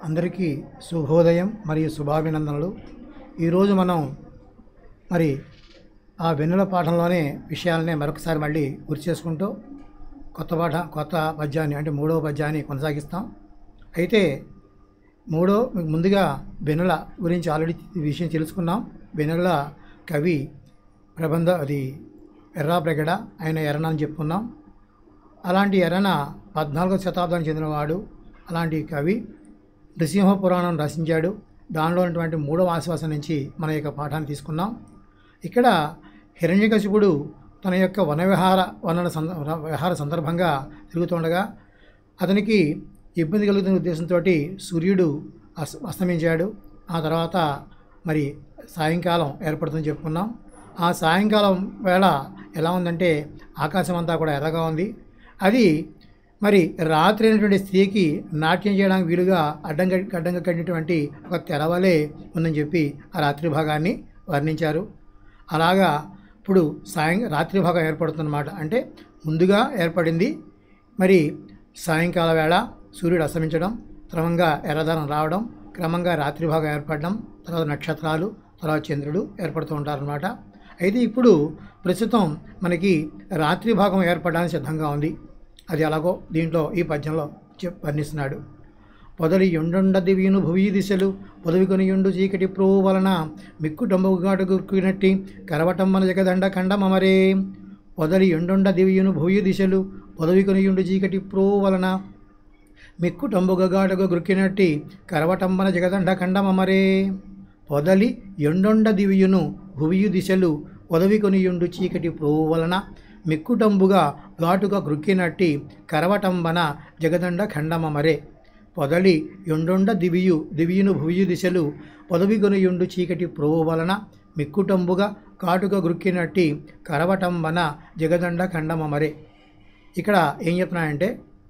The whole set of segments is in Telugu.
అందరికీ శుభోదయం మరియు శుభాభినందనలు ఈరోజు మనం మరి ఆ వెన్నుల పాఠంలోనే విషయాలనే మరొకసారి మళ్ళీ గుర్తు చేసుకుంటూ కొత్త పాఠ కొత్త పద్యాన్ని అంటే మూడవ పద్యాన్ని కొనసాగిస్తాం అయితే మూడో మీకు ముందుగా వెనుల గురించి ఆల్రెడీ ఈ విషయం తెలుసుకున్నాం వెనుల కవి ప్రబంధ అది ఎర్రా ప్రగడ ఆయన ఎర్రన అని చెప్పుకున్నాం అలాంటి ఎర్రన పద్నాలుగో శతాబ్దానికి చెందినవాడు అలాంటి కవి నృసింహ పురాణం రచించాడు దానిలో ఉన్నటువంటి మూడవ ఆశ్వాసం నుంచి మన యొక్క పాఠాన్ని తీసుకున్నాం ఇక్కడ హిరణ్యకశిపుడు తన యొక్క వన విహార వనన సంద విహార సందర్భంగా తిరుగుతుండగా అతనికి ఇబ్బంది కలుగుతున్న ఉద్దేశంతో సూర్యుడు అస్ అస్తమించాడు ఆ తర్వాత మరి సాయంకాలం ఏర్పడుతుందని చెప్పుకున్నాం ఆ సాయంకాలం వేళ ఎలా ఉందంటే ఆకాశం అంతా కూడా ఎర్రగా ఉంది అది మరి రాత్రి అయినటువంటి స్త్రీకి నాట్యం చేయడానికి వీలుగా అడ్డం కట్టి- అడ్డంగా కట్టినటువంటి ఒక తెరవలే ఉందని చెప్పి ఆ రాత్రి భాగాన్ని వర్ణించారు అలాగా ఇప్పుడు సాయం రాత్రి భాగం ఏర్పడుతుందన్నమాట అంటే ముందుగా ఏర్పడింది మరి సాయంకాల వేళ సూర్యుడు అస్తమించడం క్రమంగా ఎర్రదనం రావడం క్రమంగా రాత్రి భాగం ఏర్పడడం తర్వాత నక్షత్రాలు తర్వాత చంద్రుడు ఏర్పడుతూ ఉంటారనమాట అయితే ఇప్పుడు ప్రస్తుతం మనకి రాత్రి భాగం ఏర్పడడానికి సిద్ధంగా ఉంది అది ఎలాగో దీంట్లో ఈ పద్యంలో చెప్ వర్ణిస్తున్నాడు పొదలి యొండొండ దివ్యును భువి దిశలు పొదవి కొనియుండు చీకటి ప్రోవు వలన మిక్కు టొంబగుగాటు గుర్కునట్టి కరవటమ్మన జగదండ ఖండమమరే పొదలి యొండొండ దివ్యును భువి దిశలు పొదవి కొనియుండు చీకటి ప్రోవు వలన మిక్కు టొంబుగగాటకు గురికినట్టి కరవటంబన జగదండ ఖండమమరే పొదలి ఎండొండ దివియును భువియు దిశలు పొదవి కొనియుండు చీకటి ప్రోవు వలన మిక్కుటంబుగా ఘాటుగా గృక్కినట్టి కరవటంబన జగదండ ఖండమమరే పొదలి ఎండొండ దివియు దివియును భువియు దిశలు పొదవి కొనియుండు చీకటి ప్రోవు వలన మిక్కుటంబుగా కాటుగా గృక్కినట్టి కరవటంబన జగదండ ఖండమమరే ఇక్కడ ఏం చెప్తున్నానంటే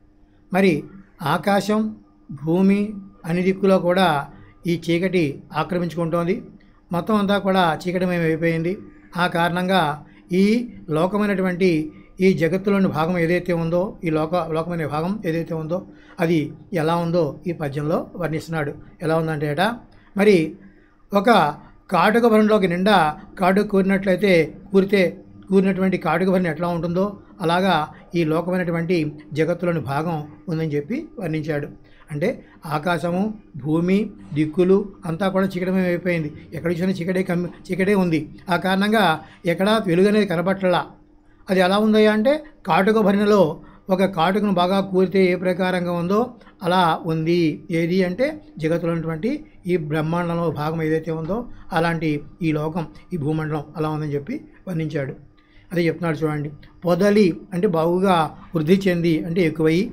మరి ఆకాశం భూమి అన్ని దిక్కులో కూడా ఈ చీకటి ఆక్రమించుకుంటోంది మొత్తం అంతా కూడా చీకటిమయం అయిపోయింది ఆ కారణంగా ఈ లోకమైనటువంటి ఈ జగత్తులోని భాగం ఏదైతే ఉందో ఈ లోక లోకమైన భాగం ఏదైతే ఉందో అది ఎలా ఉందో ఈ పద్యంలో వర్ణిస్తున్నాడు ఎలా ఉందంటే అట మరి ఒక కాటుక భరణలోకి నిండా కాటుక కూరినట్లయితే కూరితే కూరినటువంటి కాటుక భరణి ఎట్లా ఉంటుందో అలాగా ఈ లోకమైనటువంటి జగత్తులోని భాగం ఉందని చెప్పి వర్ణించాడు అంటే ఆకాశము భూమి దిక్కులు అంతా కూడా చీకటమే అయిపోయింది ఎక్కడ చూసినా చీకటే కమ్మి చీకటే ఉంది ఆ కారణంగా ఎక్కడా వెలుగు అనేది కనబట్టలా అది ఎలా ఉందయ్యా అంటే కాటుక భరిణలో ఒక కాటుకను బాగా కూరితే ఏ ప్రకారంగా ఉందో అలా ఉంది ఏది అంటే జగత్తులో ఉన్నటువంటి ఈ బ్రహ్మాండంలో భాగం ఏదైతే ఉందో అలాంటి ఈ లోకం ఈ భూమండలం అలా ఉందని చెప్పి వర్ణించాడు అదే చెప్తున్నాడు చూడండి పొదలి అంటే బాగుగా వృద్ధి చెంది అంటే ఎక్కువయి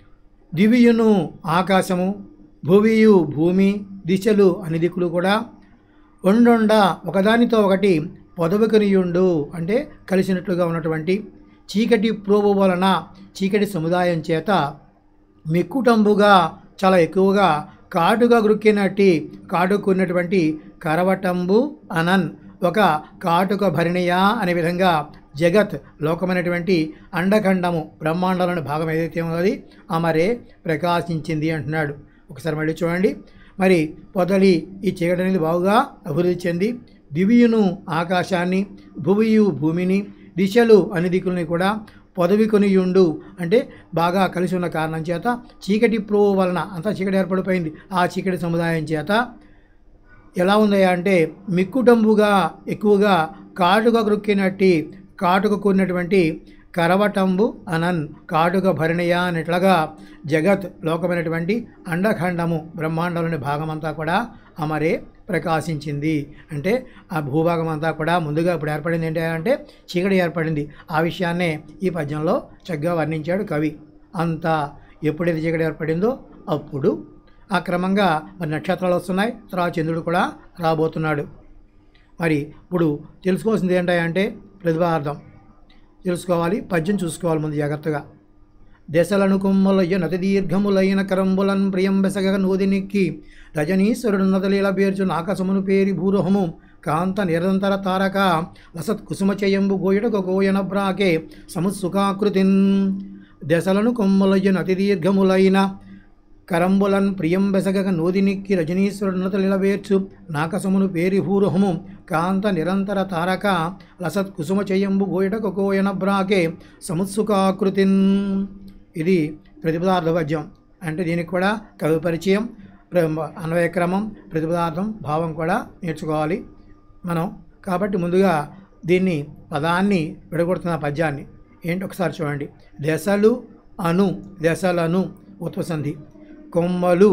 దివియును ఆకాశము భువియు భూమి దిశలు అన్ని దిక్కులు కూడా ఒండొండ ఒకదానితో ఒకటి పొదవకనియుండు అంటే కలిసినట్లుగా ఉన్నటువంటి చీకటి ప్రోబు వలన చీకటి సముదాయం చేత మిక్కుటంబుగా చాలా ఎక్కువగా కాటుగా గృక్కినట్టి కాటుకున్నటువంటి కరవటంబు అనన్ ఒక కాటుక భరిణియా అనే విధంగా జగత్ లోకమైనటువంటి అండఖండము బ్రహ్మాండంలోని భాగం ఏదైతే ఉన్నది ఆ మరే ప్రకాశించింది అంటున్నాడు ఒకసారి మళ్ళీ చూడండి మరి పొదలి ఈ చీకటి అనేది బాగుగా అభివృద్ధి చెంది దివియును ఆకాశాన్ని భువియు భూమిని దిశలు అన్ని దిక్కులని కూడా పొదవి కొనియుండు అంటే బాగా కలిసి ఉన్న కారణం చేత చీకటి ప్రో వలన అంతా చీకటి ఏర్పడిపోయింది ఆ చీకటి సముదాయం చేత ఎలా ఉందయ్యా అంటే మిక్కుటంబుగా ఎక్కువగా కాటుక గృక్కినట్టి కాటుక కూడినటువంటి కరవటంబు అనన్ కాటుక భరణియ అన్నట్లుగా జగత్ లోకమైనటువంటి అండఖండము బ్రహ్మాండంలోని భాగమంతా కూడా అమరే ప్రకాశించింది అంటే ఆ భూభాగం అంతా కూడా ముందుగా ఇప్పుడు ఏర్పడింది ఏంటి అంటే చీకటి ఏర్పడింది ఆ విషయాన్నే ఈ పద్యంలో చక్కగా వర్ణించాడు కవి అంత ఎప్పుడైతే చీకటి ఏర్పడిందో అప్పుడు ఆ క్రమంగా మరి నక్షత్రాలు వస్తున్నాయి తర్వాత చంద్రుడు కూడా రాబోతున్నాడు మరి ఇప్పుడు తెలుసుకోవాల్సింది ఏంటంటే ప్రతిభార్థం తెలుసుకోవాలి పద్యం చూసుకోవాలి ముందు జాగ్రత్తగా దశలను కొమ్మలయ్య నతి దీర్ఘములైన కరంబులన్ ప్రియం బెసగ నూదినిక్కి రజనీశ్వరుడు నదలీల పేర్చు నాకసమును పేరి భూరహము కాంత నిరంతర తారక లసత్ కుసుమచయంబు గోయడక గోయన బ్రాకే సముత్సుకాకృతిన్ దశలను కొమ్మలయ్య నతి దీర్ఘములైన కరంబులన్ ప్రియం బెసగక నోదినిక్కి రజనీశ్వరుడున్నత నిలవేర్చు నాకసమును పేరిహూరుహము కాంత నిరంతర తారక లసత్ కుసుమ చేయంబు గోయటకు కోయన బ్రాకే సముత్సుకాకృతిన్ ఇది ప్రతిపదార్థ పద్యం అంటే దీనికి కూడా కవి పరిచయం ప్ర- అన్వయక్రమం ప్రతిపదార్థం భావం కూడా నేర్చుకోవాలి మనం కాబట్టి ముందుగా దీన్ని పదాన్ని విడగొడుతున్న పద్యాన్ని ఏంటి ఒకసారి చూడండి దశలు అను దశలను ఉత్వసంధి కొమ్మలు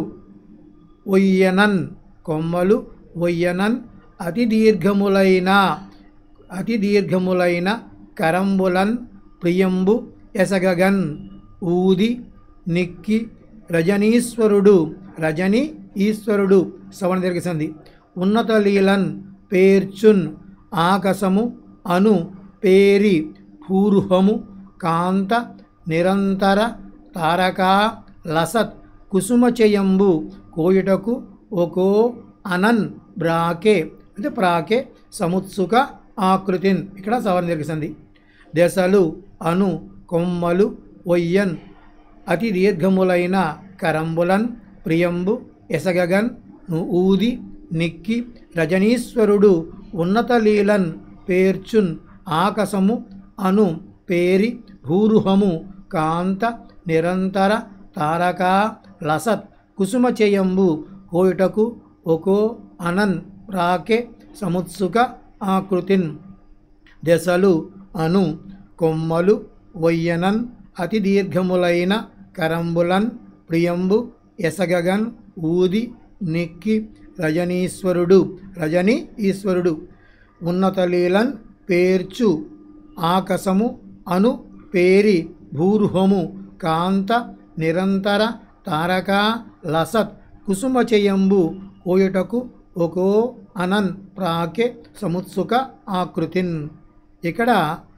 ఒయ్యనన్ కొమ్మలు ఒయ్యనన్ అతి దీర్ఘములైన అతి దీర్ఘములైన కరంబులన్ ప్రియంబు ఎసగగన్ ఊది నిక్కి రజనీశ్వరుడు రజని ఈశ్వరుడు సవణ దీర్ఘసంధి ఉన్నత లీలన్ పేర్చున్ ఆకసము అను పేరి పూర్వము కాంత నిరంతర తారకా లసత్ కుసుమచయంబు కోయుటకు ఒకో అనన్ బ్రాకే అంటే ప్రాకే సముత్సుక ఆకృతిన్ ఇక్కడ సవర్ణ దీర్ఘసంధి దశలు అను కొమ్మలు ఒయ్యన్ అతి దీర్ఘములైన కరంబులన్ ప్రియంబు ఎసగగన్ ను ఊది నిక్కి రజనీశ్వరుడు ఉన్నత లీలన్ పేర్చున్ ఆకసము అను పేరి భూరుహము కాంత నిరంతర తారకా లసత్ కుసుమచయంబు కోయుటకు ఒకో అనన్ ప్రాకే సముత్సుక ఆకృతిన్ దశలు అను కొమ్మలు వయ్యనన్ అతి దీర్ఘములైన కరంబులన్ ప్రియంబు ఎసగగన్ ఊది నిక్కి రజనీశ్వరుడు రజని ఈశ్వరుడు ఉన్నతలీలన్ పేర్చు ఆకసము అను పేరి భూర్హము కాంత నిరంతర తారకా లసత్ కుసుమచయంబు కోయుటకు ఒకో అనన్ ప్రాకే సముత్సుక ఆకృతిన్ ఇక్కడ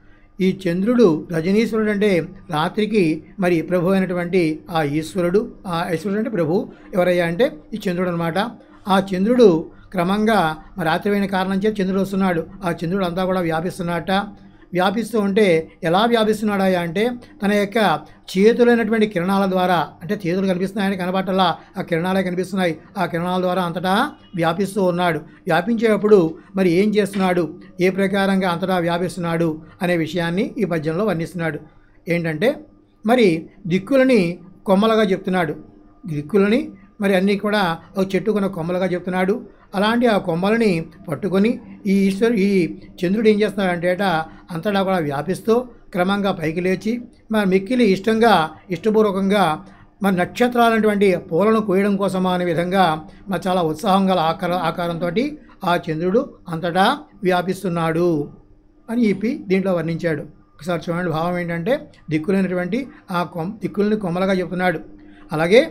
ఈ చంద్రుడు రజనీశ్వరుడు అంటే రాత్రికి మరి ప్రభు అయినటువంటి ఆ ఈశ్వరుడు ఆ ఈశ్వరుడు అంటే ప్రభు ఎవరయ్యా అంటే ఈ చంద్రుడు అనమాట ఆ చంద్రుడు క్రమంగా మరి రాత్రిమైన కారణం చేత చంద్రుడు వస్తున్నాడు ఆ చంద్రుడు అంతా కూడా వ్యాపిస్తున్నట్ట వ్యాపిస్తూ ఉంటే ఎలా వ్యాపిస్తున్నాడయ్యా అంటే తన యొక్క చేతులైనటువంటి కిరణాల ద్వారా అంటే చేతులు కనిపిస్తున్నాయని కనబట్టలా ఆ కిరణాలే కనిపిస్తున్నాయి ఆ కిరణాల ద్వారా అంతటా వ్యాపిస్తూ ఉన్నాడు వ్యాపించేటప్పుడు మరి ఏం చేస్తున్నాడు ఏ ప్రకారంగా అంతటా వ్యాపిస్తున్నాడు అనే విషయాన్ని ఈ పద్యంలో వర్ణిస్తున్నాడు ఏంటంటే మరి దిక్కులని కొమ్మలుగా చెప్తున్నాడు దిక్కులని మరి అన్నీ కూడా ఒక చెట్టుకున్న కొమ్మలుగా చెప్తున్నాడు అలాంటి ఆ కొమ్మలని పట్టుకొని ఈ ఈశ్వరు ఈ చంద్రుడు ఏం చేస్తున్నాడంటేట అంతటా కూడా వ్యాపిస్తూ క్రమంగా పైకి లేచి మరి మిక్కిలి ఇష్టంగా ఇష్టపూర్వకంగా మరి నక్షత్రాలటువంటి పూలను కోయడం కోసమా అనే విధంగా మరి చాలా ఉత్సాహం గల ఆకార ఆకారంతో ఆ చంద్రుడు అంతటా వ్యాపిస్తున్నాడు అని చెప్పి దీంట్లో వర్ణించాడు ఒకసారి చూడండి భావం ఏంటంటే దిక్కులైనటువంటి ఆ కొమ్ దిక్కుల్ని కొమ్మలుగా చెప్తున్నాడు అలాగే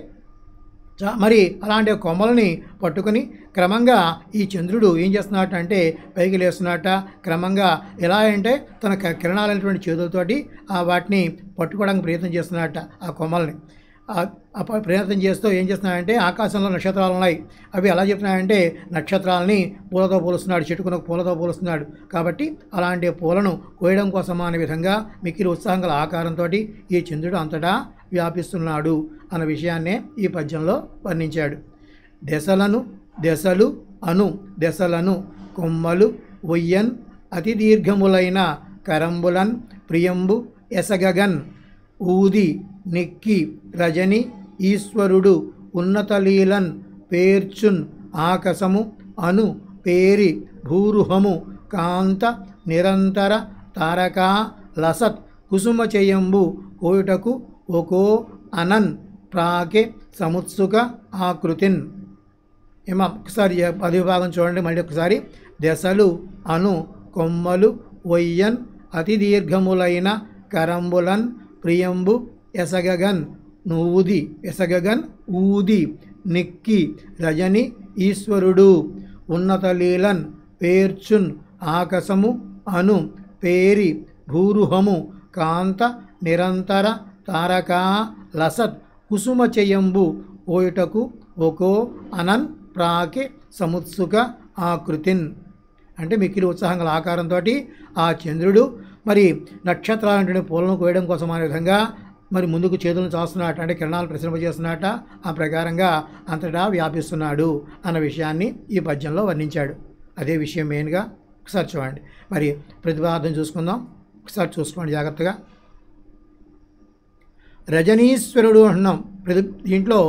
చా- మరి అలాంటి కొమ్మలని పట్టుకొని క్రమంగా ఈ చంద్రుడు ఏం చేస్తున్నట్టు అంటే పైకి లేస్తున్నట్ట క్రమంగా ఎలా అంటే తన క- కిరణాలైనటువంటి చేతులతోటి ఆ వాటిని పట్టుకోవడానికి ప్రయత్నం చేస్తున్నట్ట ఆ కొమ్మల్ని ఆ- ఆ ప- ప్రయత్నం చేస్తూ ఏం చేస్తున్నాడంటే ఆకాశంలో నక్షత్రాలు ఉన్నాయి అవి ఎలా చెప్తున్నాయంటే నక్షత్రాలని పూలతో పోలుస్తున్నాడు చెట్టుకున్న పూలతో పోలుస్తున్నాడు కాబట్టి అలాంటి పూలను కోయడం కోసమా అనే విధంగా మిక్కిలి ఉత్సాహం గల ఆకారంతో ఈ చంద్రుడు అంతటా వ్యాపిస్తున్నాడు అన్న విషయాన్నే ఈ పద్యంలో వర్ణించాడు దశలను దశలు అను దశలను కొమ్మలు ఒయ్యన్ అతి దీర్ఘములైన కరంబులన్ ప్రియంబు ఎసగగన్ ఊది నిక్కి రజని ఈశ్వరుడు ఉన్నతలీలన్ పేర్చున్ ఆకసము అను పేరి భూరుహము కాంత నిరంతర తారకా లసత్ కుసుమచయంబు కోయుటకు ఒకో అనన్ ప్రాకే సముత్సుక ఆకృతిన్ ఏమా ఒకసారి ఈ పది భాగం చూడండి మళ్ళీ ఒకసారి దశలు అను కొమ్మలు ఒయ్యన్ అతి దీర్ఘములైన కరంబులన్ ప్రియంబు ఎసగగన్ నూది ఎసగగన్ ఊది నిక్కి రజని ఈశ్వరుడు ఉన్నతలీలన్ పేర్చున్ ఆకసము అను పేరి భూరుహము కాంత నిరంతర తారకా లసత్ కుసుమచయంబు ఓయుటకు ఒకో అనన్ ప్రాకే సముత్సుక ఆకృతిన్ అంటే మిక్కిలి ఉత్సాహం గల ఆకారంతో ఆ చంద్రుడు మరి నక్షత్రాలంటే పూలను కోయడం కోసం అనే విధంగా మరి ముందుకు చేతులను చాస్తున్నాట అంటే కిరణాలు ప్రసరింపజేస్తున్నట ఆ ప్రకారంగా అంతటా వ్యాపిస్తున్నాడు అన్న విషయాన్ని ఈ పద్యంలో వర్ణించాడు అదే విషయం మెయిన్గా ఒకసారి చూడండి మరి ప్రతిపాదన చూసుకుందాం ఒకసారి చూసుకోండి జాగ్రత్తగా రజనీశ్వరుడు అంటున్నాం ప్రతి దీంట్లో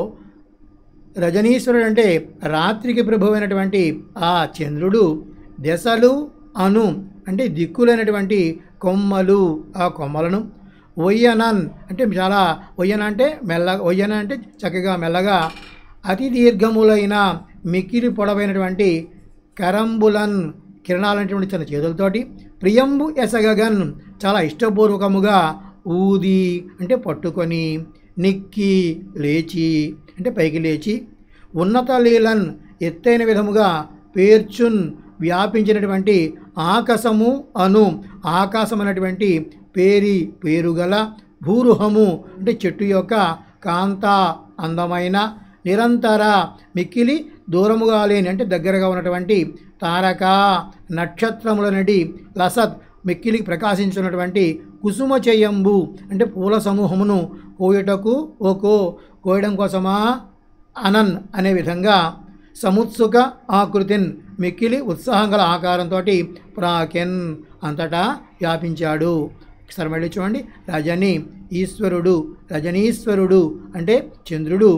రజనీశ్వరుడు అంటే రాత్రికి ప్రభువైనటువంటి ఆ చంద్రుడు దశలు అను అంటే దిక్కులైనటువంటి కొమ్మలు ఆ కొమ్మలను ఒయ్యనన్ అంటే చాలా ఒయ్యన అంటే మెల్ల ఒయ్యన అంటే చక్కగా మెల్లగా అతి దీర్ఘములైన మిక్కిలి పొడవైనటువంటి కరంబులన్ కిరణాలైనటువంటి తన చేతులతోటి ప్రియంబు ఎసగగన్ చాలా ఇష్టపూర్వకముగా ఊది అంటే పట్టుకొని నిక్కి లేచి అంటే పైకి లేచి ఉన్నత లీలన్ ఎత్తైన విధముగా పేర్చున్ వ్యాపించినటువంటి ఆకాశము అను ఆకాశం అనేటువంటి పేరి పేరుగల భూరుహము అంటే చెట్టు యొక్క కాంత అందమైన నిరంతర మిక్కిలి దూరముగా లేని అంటే దగ్గరగా ఉన్నటువంటి తారక నక్షత్రముల నడి లసత్ మిక్కిలి ప్రకాశించున్నటువంటి కుసుమ చేయంబు అంటే పూల సమూహమును కోయుటకు ఓకో కోయడం కోసమా అనన్ అనే విధంగా సముత్సుక ఆకృతిన్ మిక్కిలి ఉత్సాహం గల ఆకారంతో ప్రాకెన్ అంతటా వ్యాపించాడు ఒకసారి మళ్ళీ చూడండి రజని ఈశ్వరుడు రజనీశ్వరుడు అంటే చంద్రుడు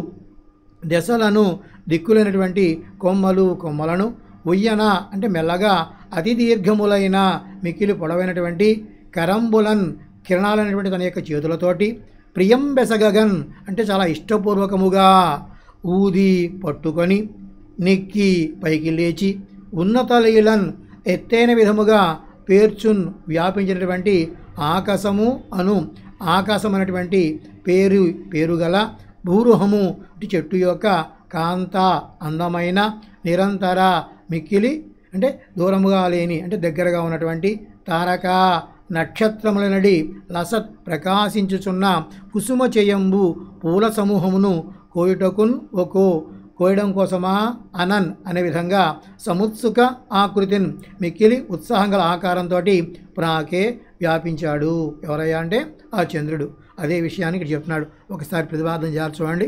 దశలను దిక్కులైనటువంటి కొమ్మలు కొమ్మలను ఉయ్యన అంటే మెల్లగా అతి దీర్ఘములైన మిక్కిలి పొడవైనటువంటి కరంబులన్ కిరణాలైనటువంటి తన యొక్క చేతులతోటి ప్రియం బెసగగన్ అంటే చాలా ఇష్టపూర్వకముగా ఊది పట్టుకొని నిక్కి పైకి లేచి ఉన్నత లీలన్ ఎత్తైన విధముగా పేర్చున్ వ్యాపించినటువంటి ఆకాశము అను ఆకాశం అనేటువంటి పేరు పేరుగల భూరుహము ఇటు చెట్టు యొక్క కాంత అందమైన నిరంతర మిక్కిలి అంటే దూరముగా లేని అంటే దగ్గరగా ఉన్నటువంటి తారక నక్షత్రముల నడి లసత్ ప్రకాశించుచున్న కుసుమ చేయంబు పూల సమూహమును కోయుటకున్ ఒకో కోయడం కోసమా అనన్ అనే విధంగా సముత్సుక ఆకృతిని మిక్కిలి ఉత్సాహం గల ఆకారంతో ప్రాకే వ్యాపించాడు ఎవరయ్యా అంటే ఆ చంద్రుడు అదే విషయాన్ని ఇక్కడ చెప్తున్నాడు ఒకసారి ప్రతిపాదన చేయాలి చూడండి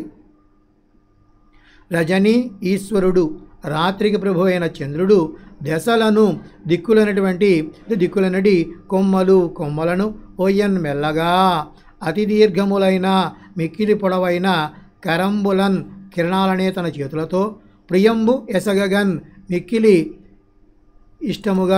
రజని ఈశ్వరుడు రాత్రికి ప్రభు అయిన చంద్రుడు దశలను దిక్కులైనటువంటి దిక్కులనడి కొమ్మలు కొమ్మలను ఓయన్ మెల్లగా అతి దీర్ఘములైన మిక్కిలి పొడవైన కరంబులన్ కిరణాలనే తన చేతులతో ప్రియంబు ఎసగగన్ మిక్కిలి ఇష్టముగా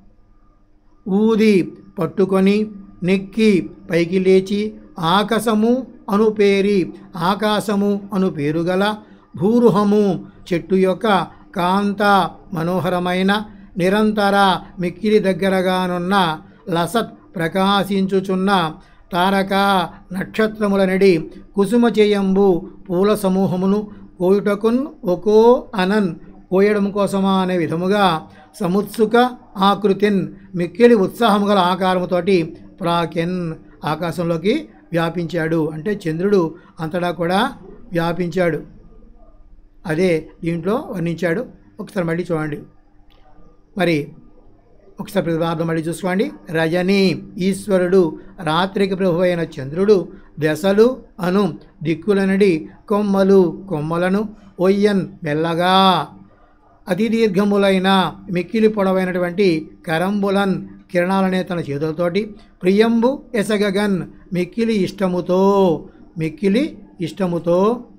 ఊది పట్టుకొని నెక్కి పైకి లేచి ఆకాశము అను పేరి ఆకాశము అను పేరుగల భూరుహము చెట్టు యొక్క కాంత మనోహరమైన నిరంతర మిక్కిలి దగ్గరగానున్న లసత్ ప్రకాశించుచున్న తారక నక్షత్రముల నడి కుసుమ చేయంబు పూల సమూహమును కోయుటకున్ ఒకో అనన్ కోయడం కోసమా అనే విధముగా సముత్సుక ఆకృతిన్ మిక్కిలి ఉత్సాహము గల ఆకారముతోటి ప్రాకెన్ ఆకాశంలోకి వ్యాపించాడు అంటే చంద్రుడు అంతటా కూడా వ్యాపించాడు అదే దీంట్లో వర్ణించాడు ఒకసారి మళ్ళీ చూడండి మరి ఒకసారి ప్రతిపాదం మళ్ళీ చూసుకోండి రజని ఈశ్వరుడు రాత్రికి ప్రభు అయిన చంద్రుడు దశలు అను దిక్కులనడి కొమ్మలు కొమ్మలను ఒయ్యన్ మెల్లగా అతి దీర్ఘములైన మిక్కిలి పొడవైనటువంటి కరంబులన్ కిరణాలనే తన చేతులతోటి ప్రియంబు ఎసగగన్ మిక్కిలి ఇష్టముతో మిక్కిలి ఇష్టముతో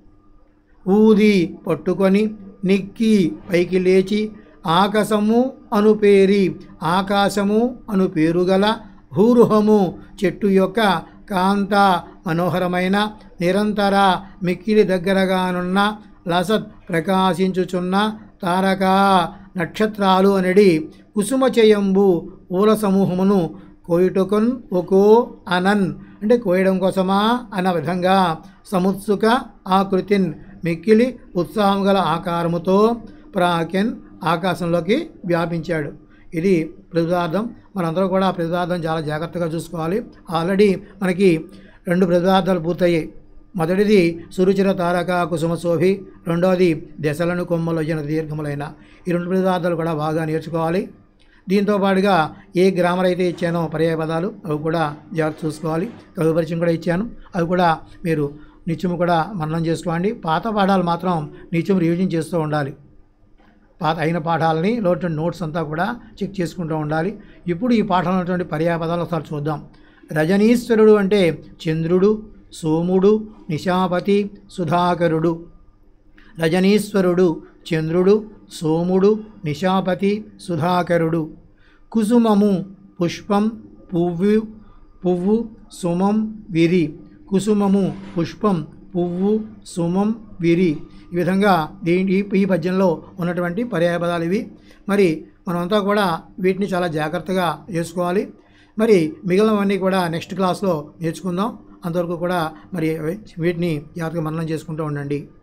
ఊది పట్టుకొని నిక్కి పైకి లేచి ఆకాశము అను పేరి ఆకాశము అను పేరుగల భూరుహము చెట్టు యొక్క కాంత మనోహరమైన నిరంతర మిక్కిలి దగ్గరగానున్న లసత్ ప్రకాశించుచున్న తారక నక్షత్రాలు అనడి కుసుమ చేయంబు పూల సమూహమును కోయుటకున్ ఒకో అనన్ అంటే కోయడం కోసమా అన్న విధంగా సముత్సుక ఆకృతిన్ మిక్కిలి ఉత్సాహం గల ఆకారముతో ప్రాకెన్ ఆకాశంలోకి వ్యాపించాడు ఇది ప్రతిపాదం మనందరం కూడా ఆ ప్రతిపాదం చాలా జాగ్రత్తగా చూసుకోవాలి ఆల్రెడీ మనకి రెండు ప్రతిపాదాలు పూర్తయ్యాయి మొదటిది సురుచిర తారక కుసుమ శోభి రెండవది దశలను కొమ్మలు వచ్చిన దీర్ఘములైన ఈ రెండు ప్రతిపాదాలు కూడా బాగా నేర్చుకోవాలి దీంతో పాటుగా ఏ గ్రామర్ అయితే ఇచ్చానో పర్యాయ పదాలు అవి కూడా జాగ్రత్త చూసుకోవాలి కవి పరిచయం కూడా ఇచ్చాను అవి కూడా మీరు నిత్యము కూడా మననం చేసుకోండి పాత పాఠాలు మాత్రం నిత్యం రివిజన్ చేస్తూ ఉండాలి పాత అయిన పాఠాలని లోటు నోట్స్ అంతా కూడా చెక్ చేసుకుంటూ ఉండాలి ఇప్పుడు ఈ పాఠంలో ఉన్నటువంటి పర్యాయ పదాలు ఒకసారి చూద్దాం రజనీశ్వరుడు అంటే చంద్రుడు సోముడు నిశాపతి సుధాకరుడు రజనీశ్వరుడు చంద్రుడు సోముడు నిశాపతి సుధాకరుడు కుసుమము పుష్పం పువ్వు పువ్వు సుమం విరి కుసుమము పుష్పం పువ్వు సుమం విరి ఈ విధంగా దీని ఈ- ఈ పద్యంలో ఉన్నటువంటి పర్యాయ పదాలు ఇవి మరి మనమంతా కూడా వీటిని చాలా జాగ్రత్తగా చేసుకోవాలి మరి మిగిలినవన్నీ కూడా నెక్స్ట్ క్లాస్లో నేర్చుకుందాం అంతవరకు కూడా మరి వీటిని జాగ్రత్తగా మననం చేసుకుంటూ ఉండండి